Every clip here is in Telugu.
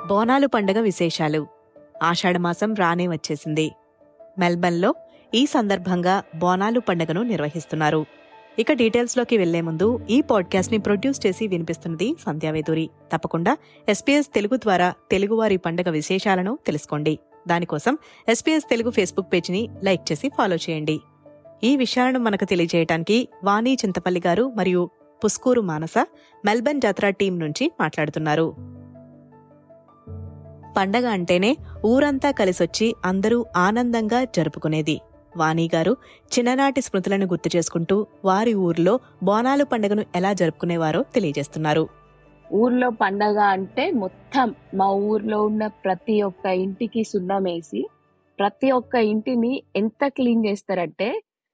బోనాలు పండగ విశేషాలు ఆషాఢమాసం రానే వచ్చేసింది మెల్బర్న్లో ఈ సందర్భంగా బోనాలు పండుగను నిర్వహిస్తున్నారు ఇక డీటెయిల్స్లోకి వెళ్లే ముందు ఈ పాడ్కాస్ట్ని ప్రొడ్యూస్ చేసి వినిపిస్తున్నది సంధ్యావేదూరి తప్పకుండా ఎస్పీఎస్ తెలుగు ద్వారా తెలుగువారి పండుగ విశేషాలను తెలుసుకోండి దానికోసం ఎస్పీఎస్ తెలుగు ఫేస్బుక్ పేజ్ని లైక్ చేసి ఫాలో చేయండి ఈ విషయాలను మనకు తెలియజేయడానికి వాణి చింతపల్లి గారు మరియు పుస్కూరు మానస మెల్బర్న్ జాతర టీం నుంచి మాట్లాడుతున్నారు పండగ అంటేనే ఊరంతా కలిసొచ్చి అందరూ ఆనందంగా జరుపుకునేది వాణి గారు చిన్ననాటి స్మృతులను గుర్తు చేసుకుంటూ వారి ఊర్లో బోనాలు పండుగను ఎలా జరుపుకునేవారో తెలియజేస్తున్నారు ఊర్లో పండగ అంటే మొత్తం మా ఊర్లో ఉన్న ప్రతి ఒక్క ఇంటికి సున్నం వేసి ప్రతి ఒక్క ఇంటిని ఎంత క్లీన్ చేస్తారంటే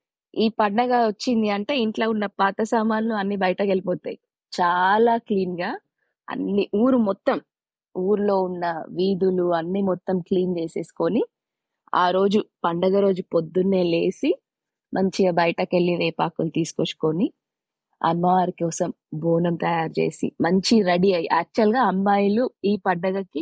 ఈ పండగ వచ్చింది అంటే ఇంట్లో ఉన్న పాత సామాన్లు అన్ని బయటకు వెళ్ళిపోతాయి చాలా క్లీన్ గా అన్ని ఊరు మొత్తం ఊర్లో ఉన్న వీధులు అన్ని మొత్తం క్లీన్ చేసేసుకొని ఆ రోజు పండగ రోజు పొద్దున్నే లేసి మంచిగా బయటకు వెళ్ళి వేపాకులు తీసుకొచ్చుకొని అమ్మవారి కోసం బోనం తయారు చేసి మంచి రెడీ అయ్యి యాక్చువల్ గా అమ్మాయిలు ఈ పండగకి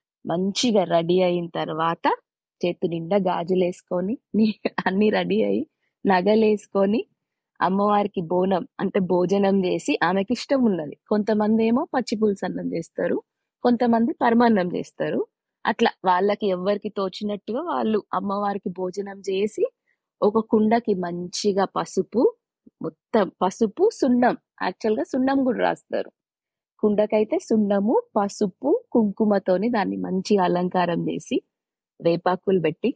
మంచిగా రెడీ అయిన తర్వాత చేతు నిండా గాజులు వేసుకొని నీ- అన్ని రెడీ అయ్యి నగలేసుకొని అమ్మవారికి బోనం అంటే భోజనం చేసి ఆమెకి ఇష్టం ఉన్నది కొంతమంది ఏమో పచ్చి పులుసు అన్నం చేస్తారు కొంతమంది పరమాన్నం చేస్తారు అట్లా వాళ్ళకి ఎవరికి తోచినట్టుగా వాళ్ళు అమ్మవారికి భోజనం చేసి ఒక కుండకి మంచిగా పసుపు మొత్తం పసుపు సున్నం యాక్చువల్ గా సున్నం కూడా రాస్తారు కుండకైతే సున్నము పసుపు కుంకుమతోని దాన్ని మంచిగా అలంకారం చేసి వేపాకులు పెట్టి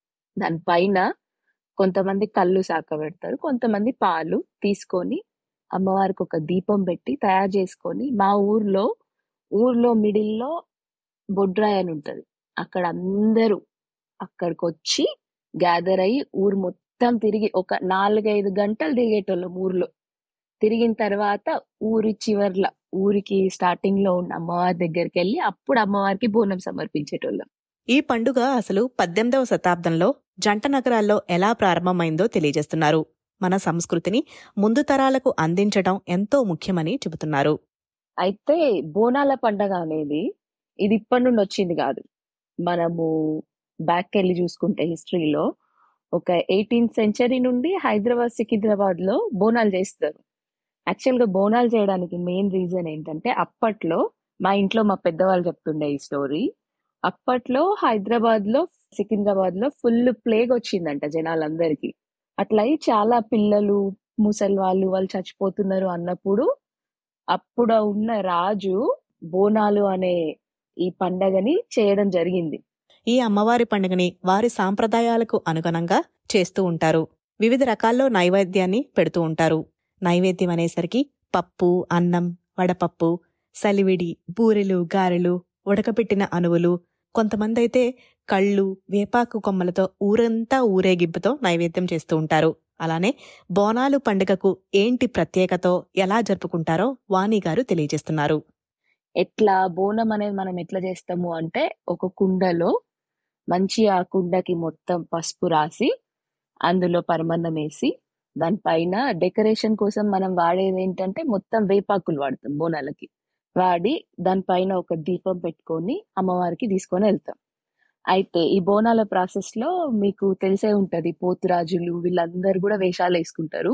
దానిపైన కొంతమంది కళ్ళు శాఖ పెడతారు కొంతమంది పాలు తీసుకొని అమ్మవారికి ఒక దీపం పెట్టి తయారు చేసుకొని మా ఊర్లో ఊర్లో మిడిల్లో బొడ్రాయి అని ఉంటది అక్కడ అందరూ అక్కడికి వచ్చి గ్యాదర్ అయ్యి ఊరు మొత్తం తిరిగి ఒక నాలుగైదు గంటలు తిరిగేటోళ్ళం ఊర్లో తిరిగిన తర్వాత ఊరి చివర్ల ఊరికి స్టార్టింగ్ లో ఉన్న అమ్మవారి దగ్గరికి వెళ్ళి అప్పుడు అమ్మవారికి బోనం సమర్పించేటోళ్ళం ఈ పండుగ అసలు పద్దెనిమిదవ శతాబ్దంలో జంట నగరాల్లో ఎలా ప్రారంభమైందో తెలియజేస్తున్నారు మన సంస్కృతిని ముందు తరాలకు అందించడం ఎంతో ముఖ్యమని చెబుతున్నారు అయితే బోనాల పండగ అనేది ఇది ఇప్పటి నుండి వచ్చింది కాదు మనము బ్యాక్ వెళ్ళి చూసుకుంటే హిస్టరీలో ఒక ఎయిటీన్త్ సెంచరీ నుండి హైదరాబాద్ సికింద్రాబాద్ లో బోనాలు చేస్తారు యాక్చువల్ గా బోనాలు చేయడానికి మెయిన్ రీజన్ ఏంటంటే అప్పట్లో మా ఇంట్లో మా పెద్దవాళ్ళు చెప్తుండే ఈ స్టోరీ అప్పట్లో హైదరాబాద్ లో సికింద్రాబాద్ లో ఫుల్ ప్లేగ్ వచ్చిందంట జనాలందరికీ అట్లా అయి చాలా పిల్లలు ముసలి వాళ్ళు వాళ్ళు చచ్చిపోతున్నారు అన్నప్పుడు అప్పుడు ఉన్న రాజు బోనాలు అనే ఈ పండగని చేయడం జరిగింది ఈ అమ్మవారి పండుగని వారి సాంప్రదాయాలకు అనుగుణంగా చేస్తూ ఉంటారు వివిధ రకాల్లో నైవేద్యాన్ని పెడుతూ ఉంటారు నైవేద్యం అనేసరికి పప్పు అన్నం వడపప్పు సలివిడి బూరెలు గారెలు ఉడకపెట్టిన అణువులు కొంతమంది అయితే కళ్ళు వేపాకు కొమ్మలతో ఊరంతా ఊరేగింపుతో నైవేద్యం చేస్తూ ఉంటారు అలానే బోనాలు పండుగకు ఏంటి ప్రత్యేకతో ఎలా జరుపుకుంటారో వాణి గారు తెలియజేస్తున్నారు ఎట్లా బోనం అనేది మనం ఎట్లా చేస్తాము అంటే ఒక కుండలో మంచి ఆ కుండకి మొత్తం పసుపు రాసి అందులో పరమన్నం వేసి దానిపైన డెకరేషన్ కోసం మనం వాడేది ఏంటంటే మొత్తం వేపాకులు వాడతాం బోనాలకి వాడి దానిపైన ఒక దీపం పెట్టుకొని అమ్మవారికి తీసుకొని వెళ్తాం అయితే ఈ బోనాల ప్రాసెస్ లో మీకు తెలిసే ఉంటది పోతురాజులు వీళ్ళందరూ కూడా వేషాలు వేసుకుంటారు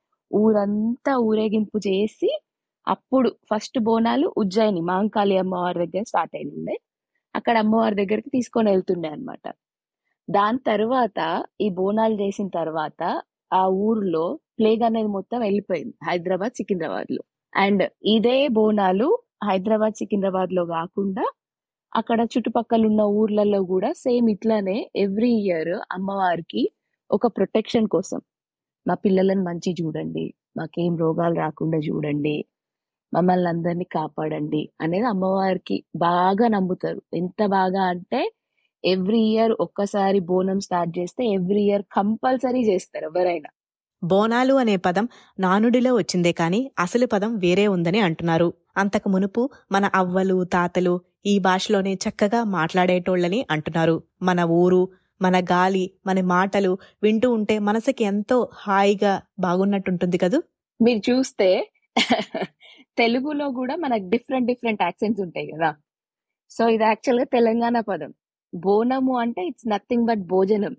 ఊరంతా ఊరేగింపు చేసి అప్పుడు ఫస్ట్ బోనాలు ఉజ్జయిని మాంకాళి అమ్మవారి దగ్గర స్టార్ట్ అయినుండే అక్కడ అమ్మవారి దగ్గరికి తీసుకొని వెళ్తుండే అన్నమాట దాని తర్వాత ఈ బోనాలు చేసిన తర్వాత ఆ ఊర్లో ప్లేగ్ అనేది మొత్తం వెళ్ళిపోయింది హైదరాబాద్ సికింద్రాబాద్ లో అండ్ ఇదే బోనాలు హైదరాబాద్ సికింద్రాబాద్ లో కాకుండా అక్కడ చుట్టుపక్కల ఉన్న ఊర్లలో కూడా సేమ్ ఇట్లానే ఎవ్రీ ఇయర్ అమ్మవారికి ఒక ప్రొటెక్షన్ కోసం మా పిల్లలను మంచి చూడండి మాకేం రోగాలు రాకుండా చూడండి మమ్మల్ని అందరినీ కాపాడండి అనేది అమ్మవారికి బాగా నమ్ముతారు ఎంత బాగా అంటే ఎవ్రీ ఇయర్ ఒక్కసారి బోనం స్టార్ట్ చేస్తే ఎవ్రీ ఇయర్ కంపల్సరీ చేస్తారు ఎవరైనా బోనాలు అనే పదం నానుడిలో వచ్చిందే కాని అసలు పదం వేరే ఉందని అంటున్నారు అంతకు మునుపు మన అవ్వలు తాతలు ఈ భాషలోనే చక్కగా మాట్లాడేటోళ్ళని అంటున్నారు మన ఊరు మన గాలి మన మాటలు వింటూ ఉంటే మనసుకి ఎంతో హాయిగా బాగున్నట్టుంటుంది కదూ మీరు చూస్తే తెలుగులో కూడా మనకు డిఫరెంట్ డిఫరెంట్ యాక్సెంట్స్ ఉంటాయి కదా సో ఇది యాక్చువల్ గా తెలంగాణ పదం బోనము అంటే ఇట్స్ నథింగ్ బట్ భోజనం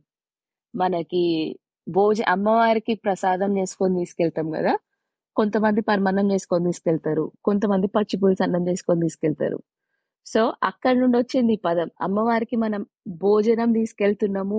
మనకి భోజ అమ్మవారికి ప్రసాదం చేసుకొని తీసుకెళ్తాం కదా కొంతమంది పరమాన్నం చేసుకొని తీసుకెళ్తారు కొంతమంది పచ్చి పులుసు అన్నం చేసుకొని తీసుకెళ్తారు సో అక్కడ నుండి వచ్చింది ఈ పదం అమ్మవారికి మనం భోజనం తీసుకెళ్తున్నాము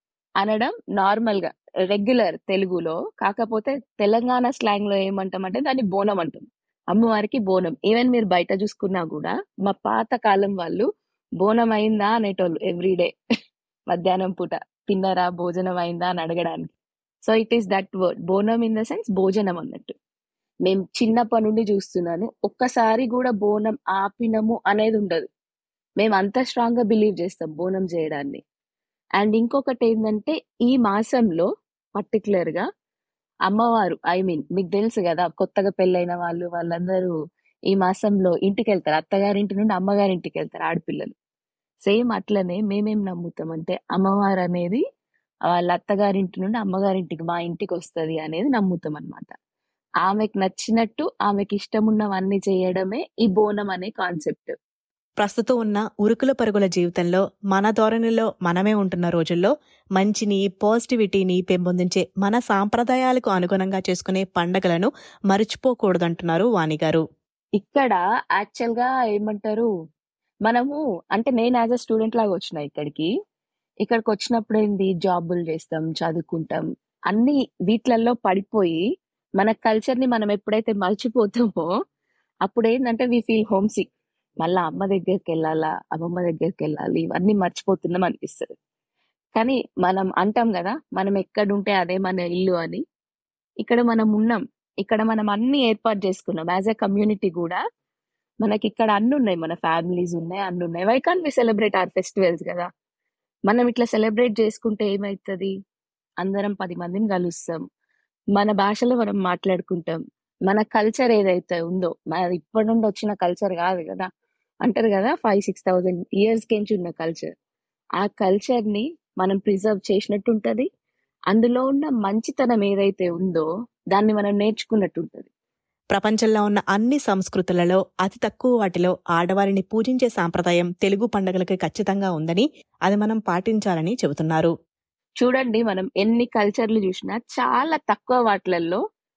అనడం నార్మల్ గా రెగ్యులర్ తెలుగులో కాకపోతే తెలంగాణ స్లాంగ్ లో ఏమంటాం అంటే దాన్ని బోనం అంటాం అమ్మవారికి బోనం ఈవెన్ మీరు బయట చూసుకున్నా కూడా మా పాత కాలం వాళ్ళు బోనం అయిందా అనేటోళ్ళు ఎవ్రీడే మధ్యాహ్నం పూట తిన్నరా భోజనం అయిందా అని అడగడానికి so it is that word bonam in the sense భోజనం అన్నట్టు మేము చిన్నప్పటి నుండి చూస్తున్నాను ఒక్కసారి కూడా బోనం ఆపినము అనేది ఉండదు మేము అంత స్ట్రాంగ్ గా బిలీవ్ చేస్తాం బోనం చేయడాన్ని అండ్ ఇంకొకటి ఏంటంటే ఈ మాసంలో పర్టికులర్ గా అమ్మవారు ఐ మీన్ మీకు తెలుసు కదా కొత్తగా పెళ్ళైన వాళ్ళు వాళ్ళందరూ ఈ మాసంలో ఇంటికి వెళ్తారు అత్తగారింటి నుండి అమ్మగారింటికి వెళ్తారు ఆడపిల్లలు సేమ్ అట్లనే మేమేం నమ్ముతాం అంటే అమ్మవారు అనేది వాళ్ళ అత్తగారింటి నుండి అమ్మగారింటికి మా ఇంటికి వస్తది అనేది నమ్ముతాం అన్నమాట ఆమెకు నచ్చినట్టు ఆమెకి ఇష్టం ఉన్నవన్నీ చేయడమే ఈ బోనం అనే కాన్సెప్ట్ ప్రస్తుతం ఉన్న ఉరుకుల పరుగుల జీవితంలో మన ధోరణిలో మనమే ఉంటున్న రోజుల్లో మంచిని పాజిటివిటీని పెంపొందించే మన సాంప్రదాయాలకు అనుగుణంగా చేసుకునే పండగలను మర్చిపోకూడదంటున్నారు వాణిగారు ఇక్కడ యాక్చువల్ గా ఏమంటారు మనము అంటే నేను యాజ్ అ స్టూడెంట్ లాగా వచ్చిన ఇక్కడికి ఇక్కడికి వచ్చినప్పుడు ఏంది జాబులు చేస్తాం చదువుకుంటాం అన్ని వీటిలలో పడిపోయి మన కల్చర్ ని మనం ఎప్పుడైతే మర్చిపోతామో అప్పుడు ఏంటంటే వి ఫీల్ హోమ్ సిక్ మళ్ళా అమ్మ దగ్గరికి వెళ్ళాలా అమ్మమ్మ దగ్గరికి వెళ్ళాలి ఇవన్నీ మర్చిపోతున్నాం అనిపిస్తుంది కానీ మనం అంటాం కదా మనం ఎక్కడుంటే అదే మన ఇల్లు అని ఇక్కడ మనం ఉన్నాం ఇక్కడ మనం అన్ని ఏర్పాటు చేసుకున్నాం యాజ్ ఎ కమ్యూనిటీ కూడా మనకి ఇక్కడ అన్ని ఉన్నాయి మన ఫ్యామిలీస్ ఉన్నాయి అన్ని ఉన్నాయి why can we celebrate our festivals కదా మనం ఇట్లా సెలబ్రేట్ చేసుకుంటే ఏమవుతుంది అందరం పది మందిని కలుస్తాం మన భాషలో మనం మాట్లాడుకుంటాం మన కల్చర్ ఏదైతే ఉందో మన ఇప్పటి నుండి వచ్చిన కల్చర్ కాదు కదా అంటారు కదా ఫైవ్ సిక్స్ థౌసండ్ ఇయర్స్ కించి ఉన్న కల్చర్ ఆ కల్చర్ ని మనం ప్రిజర్వ్ చేసినట్టు ఉంటది అందులో ఉన్న మంచితనం ఏదైతే ఉందో దాన్ని మనం నేర్చుకున్నట్టు ఉంటది ప్రపంచంలో ఉన్న అన్ని సంస్కృతులలో అతి తక్కువ వాటిలో ఆడవారిని పూజించే సాంప్రదాయం తెలుగు పండుగలకి ఖచ్చితంగా ఉందని అది మనం పాటించాలని చెబుతున్నారు చూడండి మనం ఎన్ని కల్చర్లు చూసినా చాలా తక్కువ వాటిలలో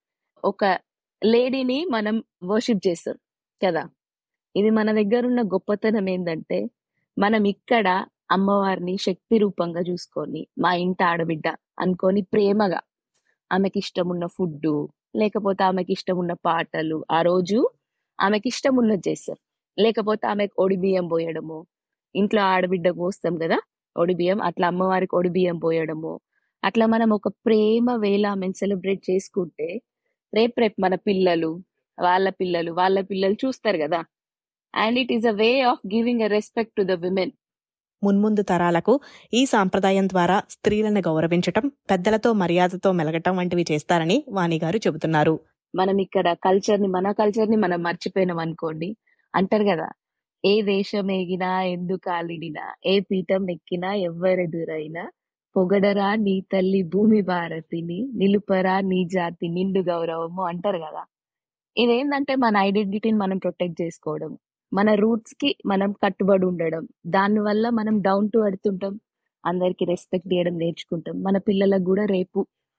ఒక లేడీని మనం వర్షిప్ చేస్తాం కదా ఇది మన దగ్గర ఉన్న గొప్పతనం ఏంటంటే మనం ఇక్కడ అమ్మవారిని శక్తి రూపంగా చూసుకొని మా ఇంటి ఆడబిడ్డ అనుకొని ప్రేమగా ఆమెకి ఇష్టం ఉన్న ఫుడ్ లేకపోతే ఆమెకి ఇష్టం ఉన్న పాటలు ఆ రోజు ఆమెకి ఇష్టం ఉన్నది చేస్తారు లేకపోతే ఆమెకు ఒడి బియ్యం పోయడము ఇంట్లో ఆడబిడ్డ పోస్తాం కదా ఒడి బియ్యం అట్లా అమ్మవారికి ఒడి బియ్యం పోయడము అట్లా మనం ఒక ప్రేమ వేళ ఆమెను సెలబ్రేట్ చేసుకుంటే రేపు రేపు మన పిల్లలు వాళ్ళ పిల్లలు వాళ్ళ పిల్లలు చూస్తారు కదా and it is a way of giving a respect to the women మున్ముందు తరాలకు ఈ సాంప్రదాయం ద్వారా స్త్రీలను గౌరవించటం పెద్దలతో మర్యాదతో మెలగటం వంటివి చేస్తారని వాణిగారు చెబుతున్నారు మనం ఇక్కడ కల్చర్ ని మన కల్చర్ ని మనం మర్చిపోయినాం అనుకోండి అంటారు కదా ఏ దేశం ఎగినా ఎందుకు ఆలిడినా ఏ పీఠం ఎక్కినా ఎవ్వరెదురైనా పొగడరా నీ తల్లి భూమి భారతిని నిలుపరా నీ జాతి నిండు గౌరవము అంటారు కదా ఇదేంటంటే మన ఐడెంటిటీని మనం ప్రొటెక్ట్ చేసుకోవడం మన రూట్స్ కి మనం కట్టుబడి ఉండడం దాని వల్ల మనం డౌన్ టు ఎర్త్ ఉంటాం అందరికి రెస్పెక్ట్ చేయడం నేర్చుకుంటాం మన పిల్లలకు కూడా రేపు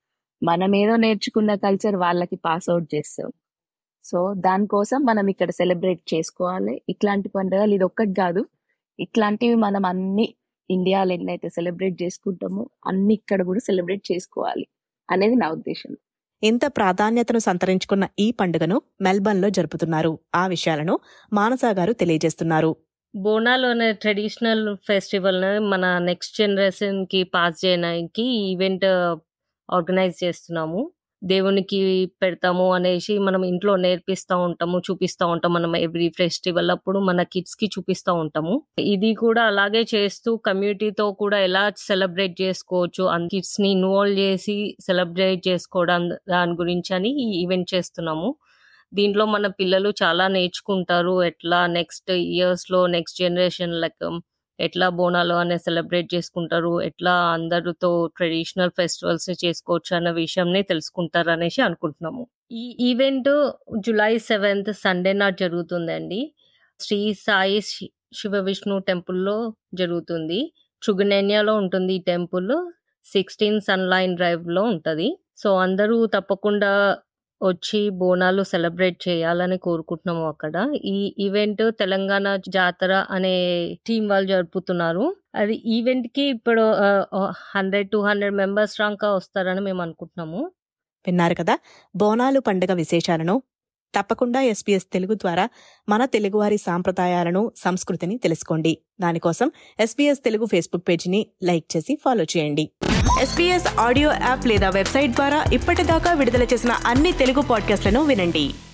మనం ఏదో నేర్చుకున్న కల్చర్ వాళ్ళకి పాస్ అవుట్ చేస్తాం సో దానికోసం మనం ఇక్కడ సెలబ్రేట్ చేసుకోవాలి ఇట్లాంటి పండుగలు ఇది ఒక్కటి కాదు ఇట్లాంటివి మనం అన్ని ఇండియాలో ఎన్నైతే సెలబ్రేట్ చేసుకుంటామో అన్ని ఇక్కడ కూడా సెలబ్రేట్ చేసుకోవాలి అనేది నా ఉద్దేశం ఇంత ప్రాధాన్యతను సంతరించుకున్న ఈ పండుగను మెల్బర్న్లో జరుపుతున్నారు ఆ విషయాలను మానసా గారు తెలియజేస్తున్నారు బోనాలు అనే ట్రెడిషనల్ ఫెస్టివల్ మన నెక్స్ట్ జనరేషన్ కి పాస్ చేయడానికి ఈవెంట్ ఆర్గనైజ్ చేస్తున్నాము దేవునికి పెడతాము అనేసి మనం ఇంట్లో నేర్పిస్తూ ఉంటాము చూపిస్తూ ఉంటాం మనం ఎవ్రీ ఫెస్టివల్ అప్పుడు మన కిడ్స్ కి చూపిస్తూ ఉంటాము ఇది కూడా అలాగే చేస్తూ కమ్యూనిటీతో కూడా ఎలా సెలబ్రేట్ చేసుకోవచ్చు అండ్ కిడ్స్ ని ఇన్వాల్వ్ చేసి సెలబ్రేట్ చేసుకోవడం దాని గురించి అని ఈ ఈవెంట్ చేస్తున్నాము దీంట్లో మన పిల్లలు చాలా నేర్చుకుంటారు ఎట్లా నెక్స్ట్ ఇయర్స్ లో నెక్స్ట్ జనరేషన్ లైక్ ఎట్లా బోనాలు అనే సెలబ్రేట్ చేసుకుంటారు ఎట్లా అందరితో ట్రెడిషనల్ ఫెస్టివల్స్ చేసుకోవచ్చు అన్న విషయంని తెలుసుకుంటారు అనేసి అనుకుంటున్నాము ఈ ఈవెంట్ జూలై సెవెంత్ సండే నాట్ జరుగుతుందండి శ్రీ సాయి శివ విష్ణు టెంపుల్లో జరుగుతుంది చుగనేనియాలో ఉంటుంది ఈ టెంపుల్ సిక్స్టీన్ సన్లైన్ డ్రైవ్లో ఉంటుంది సో అందరూ తప్పకుండా వచ్చి బోనాలు సెలబ్రేట్ చేయాలని కోరుకుంటున్నాము అక్కడ ఈ ఈవెంట్ తెలంగాణ జాతర అనే టీం వాళ్ళు జరుపుతున్నారు అది ఈవెంట్ కి ఇప్పుడు హండ్రెడ్ టూ హండ్రెడ్ మెంబర్స్ దాకా వస్తారని మేము అనుకుంటున్నాము విన్నారు కదా బోనాలు పండుగ విశేషాలను తప్పకుండా ఎస్పీఎస్ తెలుగు ద్వారా మన తెలుగువారి సాంప్రదాయాలను సంస్కృతిని తెలుసుకోండి దానికోసం ఎస్పీఎస్ తెలుగు ఫేస్బుక్ పేజీని లైక్ చేసి ఫాలో చేయండి ఎస్పీఎస్ ఆడియో యాప్ లేదా వెబ్సైట్ ద్వారా ఇప్పటిదాకా విడుదల చేసిన అన్ని తెలుగు పాడ్కాస్ట్లను వినండి